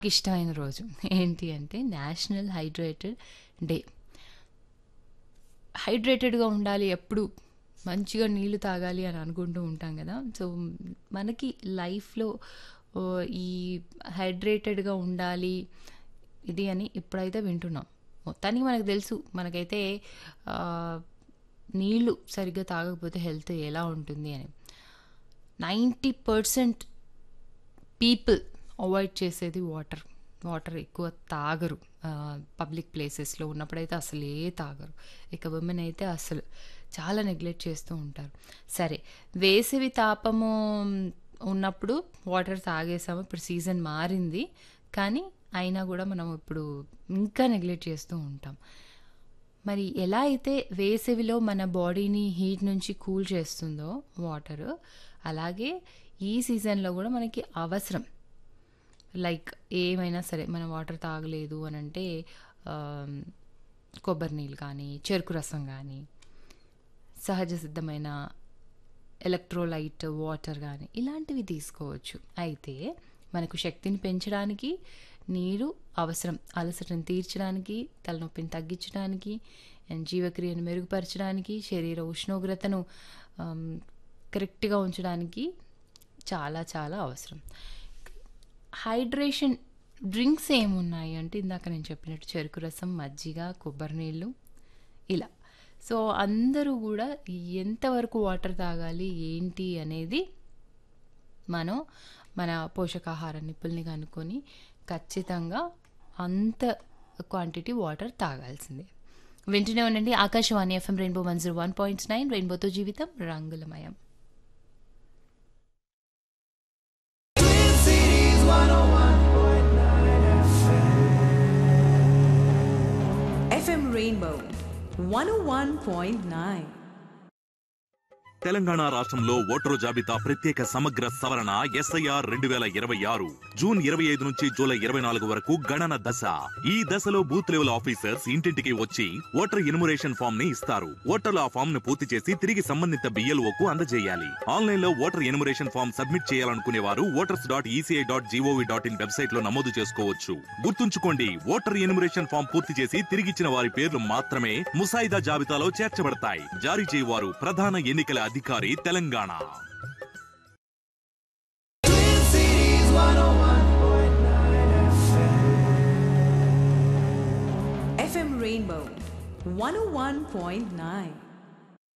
ఇష్టమైన రోజు ఏంటి అంటే నేషనల్ హైడ్రేటెడ్ డే హైడ్రేటెడ్గా ఉండాలి ఎప్పుడు మంచిగా నీళ్లు తాగాలి అని అనుకుంటూ ఉంటాం కదా సో మనకి లైఫ్లో ఓ, ఈ హైడ్రేటెడ్గా ఉండాలి ఇది అని ఇప్పుడైతే వింటున్నాం మొత్తానికి మనకు తెలుసు మనకైతే ఆ, నీళ్లు సరిగ్గా తాగకపోతే హెల్త్ ఎలా ఉంటుంది అని నైంటీ పర్సెంట్ పీపుల్ అవాయిడ్ చేసేది వాటర్ వాటర్ ఎక్కువ తాగరు పబ్లిక్ ప్లేసెస్లో ఉన్నప్పుడైతే అసలే తాగరు ఇక ఉమెన్ అయితే అసలు చాలా నెగ్లెక్ట్ చేస్తూ ఉంటారు సరే వేసవి తాపము ఉన్నప్పుడు వాటర్ తాగేసాము ఇప్పుడు సీజన్ మారింది కానీ అయినా కూడా మనం ఇప్పుడు ఇంకా నెగ్లెక్ట్ చేస్తూ ఉంటాం మరి ఎలా అయితే వేసవిలో మన బాడీని హీట్ నుంచి కూల్ చేస్తుందో వాటర్ అలాగే ఈ సీజన్లో కూడా మనకి అవసరం లైక్ ఏమైనా సరే మనం వాటర్ తాగలేదు అని అంటే ఆమ్, కొబ్బరి నీళ్ళు కానీ చెరుకు రసం కానీ సహజ సిద్ధమైన ఎలక్ట్రోలైట్ వాటర్ కానీ ఇలాంటివి తీసుకోవచ్చు అయితే మనకు శక్తిని పెంచడానికి నీరు అవసరం అలసటను తీర్చడానికి తలనొప్పిని తగ్గించడానికి అండ్ జీవక్రియను మెరుగుపరచడానికి శరీర ఉష్ణోగ్రతను ఆమ్, కరెక్ట్గా ఉంచడానికి చాలా చాలా అవసరం హైడ్రేషన్ డ్రింక్స్ ఏమున్నాయి అంటే ఇందాక నేను చెప్పినట్టు చెరుకు రసం మజ్జిగ కొబ్బరి నీళ్ళు ఇలా సో అందరూ కూడా ఎంతవరకు వాటర్ తాగాలి ఏంటి అనేది మనం మన పోషకాహార నిపుల్ని కనుక్కొని ఖచ్చితంగా అంత క్వాంటిటీ వాటర్ తాగాల్సిందే వింటూనే ఉండండి Akashvani FM rainbow one zero one point nine రెయిన్బోతో జీవితం రంగులమయం FM Rainbow 101.9. తెలంగాణ రాష్ట్రంలో ఓటరు జాబితా ప్రత్యేక సమగ్ర సవరణ ఎస్ఐఆర్ రెండు వేల ఇరవై ఆరు జూన్ ఇరవై ఐదు నుంచి జూలై ఇరవై నాలుగు వరకు గణన దశ ఈ దశలో బూత్ లెవెల్ ఆఫీసర్స్ ఇంటింటికి వచ్చి ఓటర్ ఎన్యుమరేషన్ ఫామ్ ని ఇస్తారు ఓటర్లు ఆ ఫామ్ ను పూర్తి చేసి తిరిగి సంబంధిత BLO కు అందజేయాలి ఆన్లైన్ లో ఓటర్ ఎన్యుమరేషన్ ఫామ్ సబ్మిట్ చేయాలనుకునే వారు voters dot ECI dot GOV dot in website లో నమోదు చేసుకోవచ్చు గుర్తుంచుకోండి ఓటర్ ఎన్యుమరేషన్ ఫామ్ పూర్తి చేసి తిరిగిచ్చిన వారి పేర్లు మాత్రమే ముసాయిదా జాబితాలో చేర్చబడతాయి జారీ చేయవారు ప్రధాన ఎన్నికల అధికారి తెలంగాణ FM Rainbow 101.9.